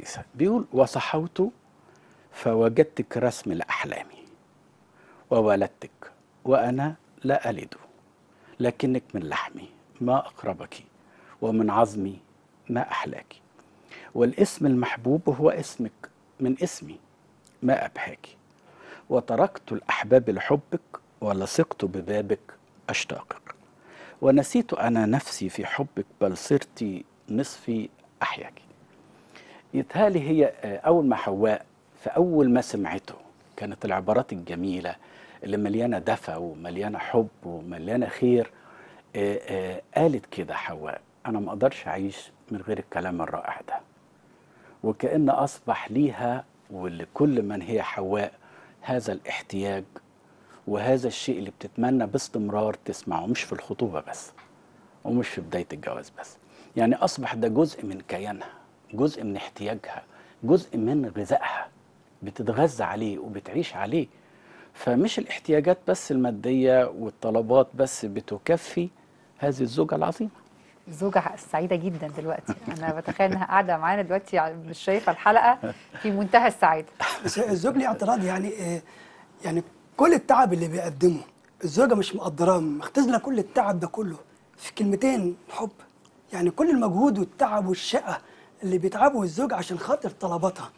الكنيسة بيقول وصحوت فوجدتك رسم لأحلامي وولدتك وأنا لا ألد لكنك من لحمي ما أقربك ومن عظمي ما أحلاك والاسم المحبوب هو اسمك من اسمي ما أبهاك وتركت الأحباب لحبك ولصقت ببابك أشتاقك ونسيت أنا نفسي في حبك بل صرت نصفي أحياك يتهالي هي آه، أول ما حواء في أول ما سمعته كانت العبارات الجميلة اللي مليانة دفى ومليانة حب ومليانة خير آه، آه، قالت كده حواء أنا ما أقدرش أعيش من غير الكلام الرائع ده وكأن أصبح ليها ولكل من هي حواء هذا الاحتياج وهذا الشيء اللي بتتمنى باستمرار تسمعه مش في الخطوبة بس ومش في بداية الجواز بس يعني أصبح ده جزء من كيانها جزء من احتياجها جزء من غذائها بتتغذى عليه وبتعيش عليه فمش الاحتياجات بس المادية والطلبات بس بتكفي هذه الزوجة العظيمة الزوجة سعيدة جدا دلوقتي أنا بتخيل إنها قاعدة معانا دلوقتي مش شايفة الحلقة في منتهى السعادة بس الزوج ليه اعتراض يعني آه، يعني كل التعب اللي بيقدمه الزوجه مش مقدراه مختزله كل التعب ده كله في كلمتين حب يعني كل المجهود والتعب والشقه اللي بيتعبه الزوج عشان خاطر طلباتها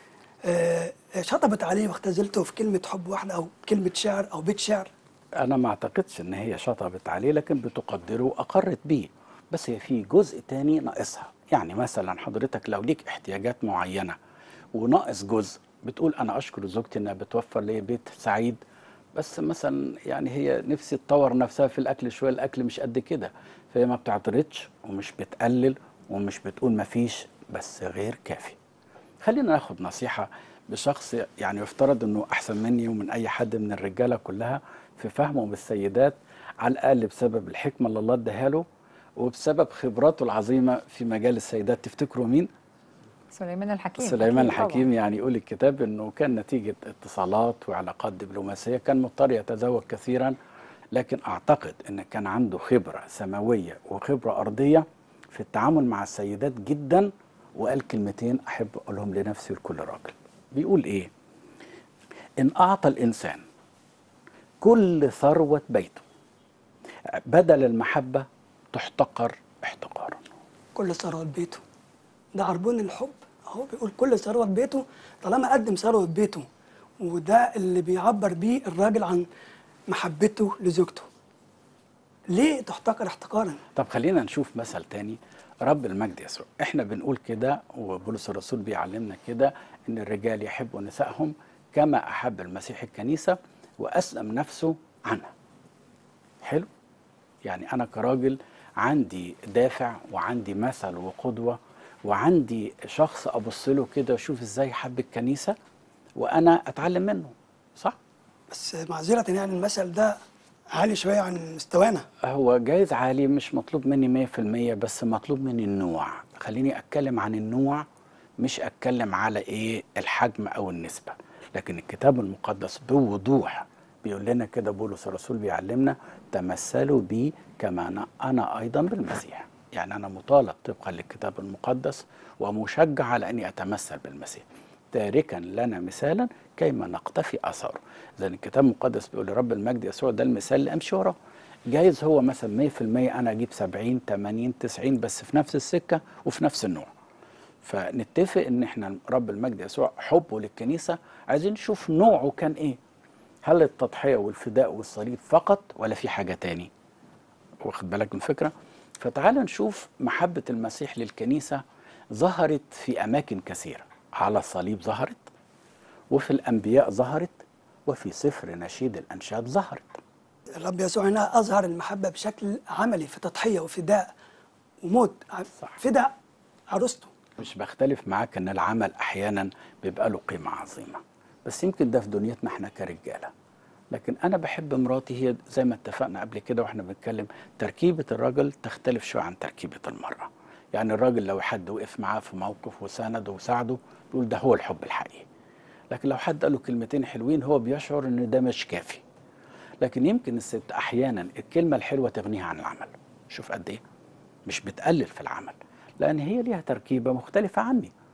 آه، شطبت عليه واختزلته في كلمه حب واحده او كلمه شعر او بيت شعر أنا ما أعتقدش إن هي شطبت عليه لكن بتقدره وأقرت بيه بس هي في جزء تاني ناقصها يعني مثلا حضرتك لو ليك احتياجات معينة وناقص جزء بتقول أنا أشكر زوجتي إنها بتوفر لي بيت سعيد بس مثلا يعني هي نفسي تطور نفسها في الأكل شوية الأكل مش قد كده فهي ما بتعترضش ومش بتقلل ومش بتقول ما فيش بس غير كافي خلينا ناخد نصيحة بشخص يعني يفترض انه احسن مني ومن اي حد من الرجالة كلها في فهمه بالسيدات على الاقل بسبب الحكمة اللي الله اداها له وبسبب خبراته العظيمة في مجال السيدات تفتكروا مين؟ سليمان الحكيم سليمان أكيد طبعاً. الحكيم يعني يقول الكتاب انه كان نتيجة اتصالات وعلاقات دبلوماسية كان مضطر يتزوج كثيرا لكن اعتقد ان كان عنده خبرة سماوية وخبرة ارضية في التعامل مع السيدات جدا وقال كلمتين احب اقولهم لنفسي ولكل راجل بيقول ايه ان اعطى الانسان كل ثروة بيته بدل المحبة تحتقر احتقارا كل ثروة بيته ده عربون الحب اهو بيقول كل ثروة بيته طالما قدم ثروة بيته وده اللي بيعبر بيه الراجل عن محبته لزوجته ليه تحتقر احتقارا طب خلينا نشوف مثل تاني رب المجد يسوع احنا بنقول كده وبولس الرسول بيعلمنا كده ان الرجال يحبوا نسائهم كما احب المسيح الكنيسه واسلم نفسه عنها حلو يعني انا كراجل عندي دافع وعندي مثل وقدوه وعندي شخص ابص له كده واشوف ازاي حب الكنيسه وانا اتعلم منه صح بس معذرة يعني المثل ده عالي شوية عن مستوانا هو جايز عالي مش مطلوب مني 100% بس مطلوب مني النوع خليني اتكلم عن النوع مش اتكلم على ايه الحجم او النسبة لكن الكتاب المقدس بوضوح بيقول لنا كده بولس الرسول بيعلمنا تمثلوا بي كما انا, أنا ايضا بالمسيح يعني انا مطالب طبقا للكتاب المقدس ومشجع على اني اتمثل بالمسيح تاركا لنا مثالا كيما نقتفي اثاره اذا الكتاب المقدس بيقول لرب المجد يسوع ده المثال اللي امشي وراه جايز هو مثلا 100% انا اجيب 70 80 90 بس في نفس السكه وفي نفس النوع فنتفق ان احنا رب المجد يسوع حبه للكنيسه عايزين نشوف نوعه كان ايه هل التضحيه والفداء والصليب فقط ولا في حاجه تاني واخد بالك من الفكره فتعال نشوف محبه المسيح للكنيسه ظهرت في اماكن كثيره على الصليب ظهرت وفي الانبياء ظهرت وفي سفر نشيد الانشاد ظهرت الرب يسوع هنا أظهر المحبة بشكل عملي في تضحية وفداء وموت صح. فداء عروسته مش بختلف معاك ان العمل احيانا بيبقى له قيمه عظيمه بس يمكن ده في دنيتنا احنا كرجاله لكن انا بحب مراتي هي زي ما اتفقنا قبل كده واحنا بنتكلم تركيبه الراجل تختلف شويه عن تركيبه المراه يعني الراجل لو حد وقف معاه في موقف وسانده وساعده بيقول ده هو الحب الحقيقي لكن لو حد قال له كلمتين حلوين هو بيشعر ان ده مش كافي لكن يمكن الست احيانا الكلمه الحلوه تغنيها عن العمل شوف قد ايه مش بتقلل في العمل لان هي ليها تركيبه مختلفه عني